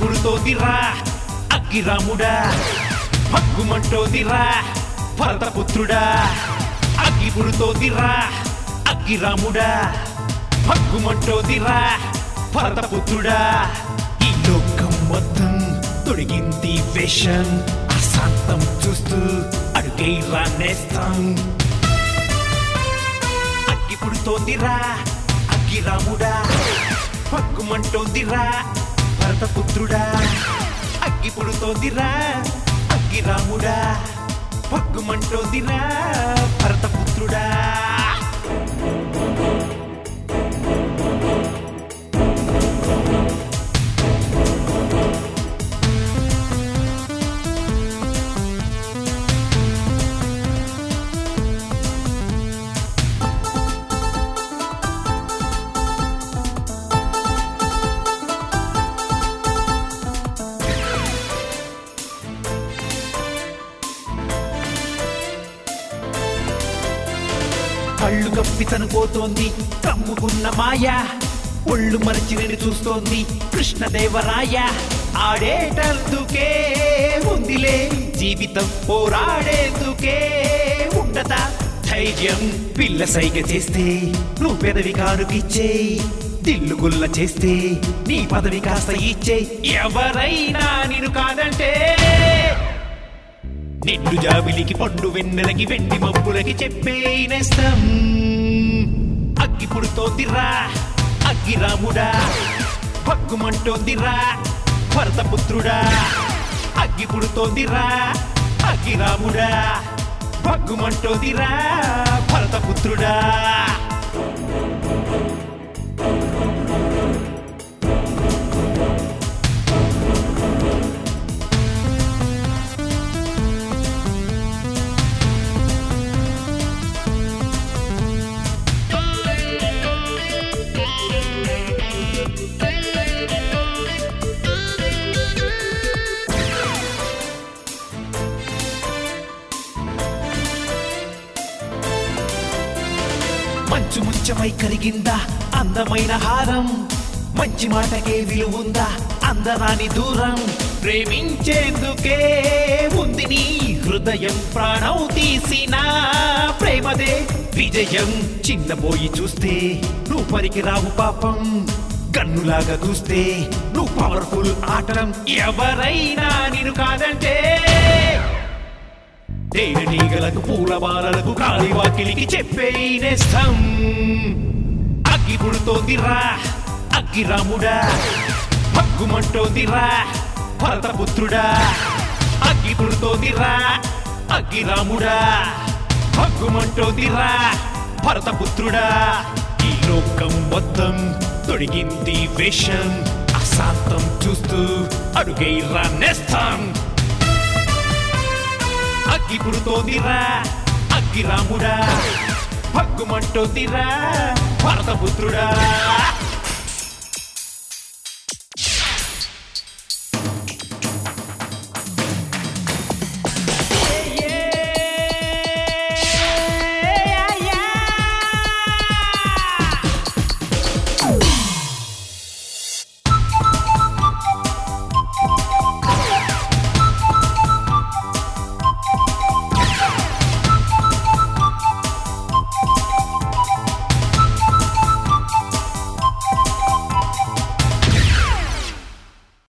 పుడుతోందిరా అగ్గిరాముడా హగ్గుమంటోందిరా భరతపుత్రుడా అగ్గి పుడుతోందిరా అగ్గిరాముడా హగ్గుమంటోందిరా భరతపుత్రుడా ఈ లోకం మొత్తం తొడిగింది వేషం అశాంతం చూస్తూ అడుగై రానేస్తాం అగ్గి పుడుతోందిరా అగ్గిరాముడా పక్కుమంటోందిరా భరతపుత్రుడా అగ్గి పుడుతోందిరా అగ్గిరాముడా పక్కుమంటోందిరా భరతపుత్రుడా కళ్ళు కప్పి చనిపోతోంది కమ్ముకున్న మాయ ఒళ్ళు మరచి నేను చూస్తోంది కృష్ణదేవరాయ ఆడేటందుకే ఉందిలే జీవితం పోరాడేందుకే ఉండదా ధైర్యం పిల్ల సైగ చేస్తే నువ్వు పెదవి కానుకిచ్చే దిల్లు గుల్ల చేస్తే నీ పదవి కాస్త ఇచ్చే ఎవరైనా నిన్ను కాదంటే నిండు జాబిలికి పండు వెన్నెలకి వెండి మబ్బులకి చెప్పేనేస్తం అగ్గి పుడుతోందిరా అగ్గి రాముడా పక్కుమంటోందిరా భరతపుత్రుడా అగ్గి పుడుతోందిరా అగ్గి రాముడా పక్కుమంటోందిరా భరతపుత్రుడా మంచు ముచ్చమై కరిగిందా అందమైన హారం మంచి మాటకే విలువుందా అందరాని దూరం ప్రేమించేందుకే ఉంది నీ హృదయం ప్రాణం తీసిన ప్రేమదే విజయం చిన్నబోయి చూస్తే నువ్వు పనికి రావు పాపం గన్నులాగా చూస్తే నువ్వు పవర్ఫుల్ ఆటం ఎవరైనా నేను కాదంటే తేనెటీగలకు పూలమాలలకు కాలివాకిలికి చెప్పేనేస్తాం అగ్గి పుడుతోందిరా అగ్గి రాముడా హగ్గుమంటోందిరా భరతపుత్రుడా అగ్గి పుడుతోందిరా అగ్గి రాముడా హగ్గుమంటోందిరా భరతపుత్రుడా ఈ లోకం మొత్తం తొడిగింది వేషం అశాంతం చూస్తూ అడుగై రానేస్తాం అగ్గి పుడుతోందిరా అగ్గి రాముడా హగ్గుమంటోందిరా భరతపుత్రుడా